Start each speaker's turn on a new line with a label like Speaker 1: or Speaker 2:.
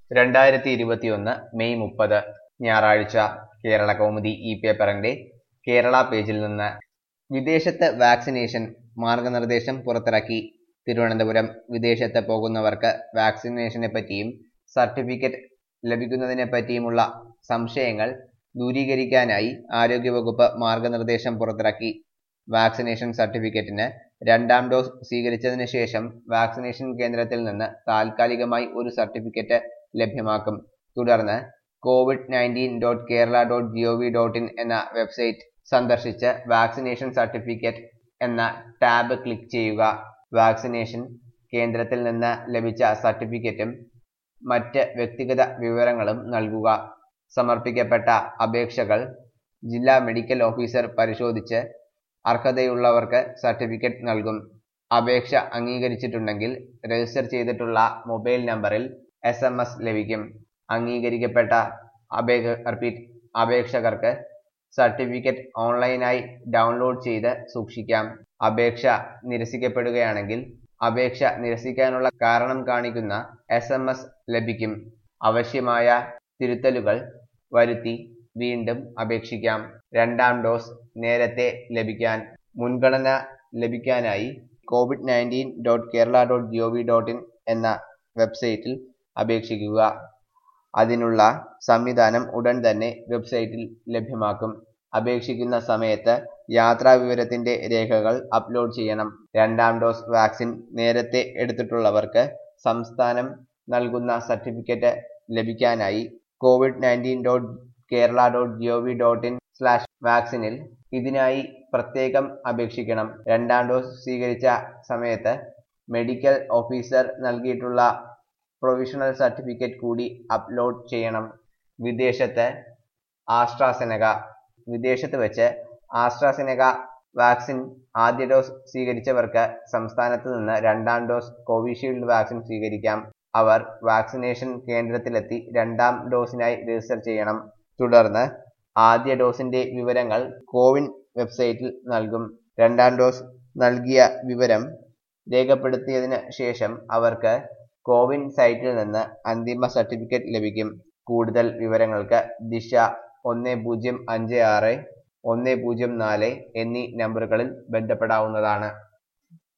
Speaker 1: രണ്ടായിരത്തി ഇരുപത്തിയൊന്ന് മെയ് മുപ്പത് ഞായറാഴ്ച കേരള കൗമുദി ഇ പേപ്പറിന്റെ കേരള പേജിൽ നിന്ന് വിദേശത്ത് വാക്സിനേഷൻ മാർഗനിർദ്ദേശം പുറത്തിറക്കി തിരുവനന്തപുരം വിദേശത്ത് പോകുന്നവർക്ക് വാക്സിനേഷനെ പറ്റിയും സർട്ടിഫിക്കറ്റ് ലഭിക്കുന്നതിനെ പറ്റിയുമുള്ള സംശയങ്ങൾ ദൂരീകരിക്കാനായി ആരോഗ്യവകുപ്പ് മാർഗനിർദ്ദേശം പുറത്തിറക്കി വാക്സിനേഷൻ സർട്ടിഫിക്കറ്റിന് രണ്ടാം ഡോസ് സ്വീകരിച്ചതിന് ശേഷം വാക്സിനേഷൻ കേന്ദ്രത്തിൽ നിന്ന് താൽക്കാലികമായി ഒരു സർട്ടിഫിക്കറ്റ് ലഭ്യമാക്കും തുടർന്ന് Covid nineteen dot Kerala dot G O V dot in എന്ന വെബ്സൈറ്റ് സന്ദർശിച്ച് വാക്സിനേഷൻ സർട്ടിഫിക്കറ്റ് എന്ന ടാബ് ക്ലിക്ക് ചെയ്യുക വാക്സിനേഷൻ കേന്ദ്രത്തിൽ നിന്ന് ലഭിച്ച സർട്ടിഫിക്കറ്റും മറ്റ് വ്യക്തിഗത വിവരങ്ങളും നൽകുക സമർപ്പിക്കപ്പെട്ട അപേക്ഷകൾ ജില്ലാ മെഡിക്കൽ ഓഫീസർ പരിശോധിച്ച് അർഹതയുള്ളവർക്ക് സർട്ടിഫിക്കറ്റ് നൽകും അപേക്ഷ അംഗീകരിച്ചിട്ടുണ്ടെങ്കിൽ രജിസ്റ്റർ ചെയ്തിട്ടുള്ള മൊബൈൽ നമ്പറിൽ എസ് എം എസ് ലഭിക്കും അംഗീകരിക്കപ്പെട്ട അപേ റിപ്പീറ്റ് അപേക്ഷകർക്ക് സർട്ടിഫിക്കറ്റ് ഓൺലൈനായി ഡൗൺലോഡ് ചെയ്ത് സൂക്ഷിക്കാം അപേക്ഷ നിരസിക്കപ്പെടുകയാണെങ്കിൽ അപേക്ഷ നിരസിക്കാനുള്ള കാരണം കാണിക്കുന്ന എസ് എം എസ് ലഭിക്കും ആവശ്യമായ തിരുത്തലുകൾ വരുത്തി വീണ്ടും അപേക്ഷിക്കാം രണ്ടാം ഡോസ് നേരത്തെ ലഭിക്കാൻ മുൻഗണന ലഭിക്കാനായി Covid nineteen dot Kerala dot G O V dot in എന്ന വെബ്സൈറ്റിൽ അപേക്ഷിക്കുക അതിനുള്ള സംവിധാനം ഉടൻ തന്നെ വെബ്സൈറ്റിൽ ലഭ്യമാക്കും അപേക്ഷിക്കുന്ന സമയത്ത് യാത്രാ വിവരത്തിന്റെ രേഖകൾ അപ്ലോഡ് ചെയ്യണം രണ്ടാം ഡോസ് വാക്സിൻ നേരത്തെ എടുത്തിട്ടുള്ളവർക്ക് സംസ്ഥാനം നൽകുന്ന സർട്ടിഫിക്കറ്റ് ലഭിക്കാനായി Covid nineteen dot Kerala dot G O V dot in slash വാക്സിനിൽ ഇതിനായി പ്രത്യേകം അപേക്ഷിക്കണം രണ്ടാം ഡോസ് സ്വീകരിച്ച സമയത്ത് മെഡിക്കൽ ഓഫീസർ നൽകിയിട്ടുള്ള പ്രൊവിഷണൽ സർട്ടിഫിക്കറ്റ് കൂടി അപ്ലോഡ് ചെയ്യണം വിദേശത്ത് ആസ്ട്രാസെനക വിദേശത്ത് വെച്ച് ആസ്ട്രാസെനക വാക്സിൻ ആദ്യ ഡോസ് സ്വീകരിച്ചവർക്ക് സംസ്ഥാനത്ത് നിന്ന് രണ്ടാം ഡോസ് കോവിഷീൽഡ് വാക്സിൻ സ്വീകരിക്കാം അവർ വാക്സിനേഷൻ കേന്ദ്രത്തിലെത്തി രണ്ടാം ഡോസിനായി രജിസ്റ്റർ ചെയ്യണം തുടർന്ന് ആദ്യ ഡോസിന്റെ വിവരങ്ങൾ കോവിൻ വെബ്സൈറ്റിൽ നൽകും രണ്ടാം ഡോസ് നൽകിയ വിവരം രേഖപ്പെടുത്തിയതിന് ശേഷം അവർക്ക് കോവിൻ സൈറ്റിൽ നിന്ന് അന്തിമ സർട്ടിഫിക്കറ്റ് ലഭിക്കും കൂടുതൽ വിവരങ്ങൾക്ക് ദിശ ഒന്ന് പൂജ്യം അഞ്ച് ആറ് ഒന്ന് പൂജ്യം നാല് എന്നീ നമ്പറുകളിൽ ബന്ധപ്പെടാവുന്നതാണ്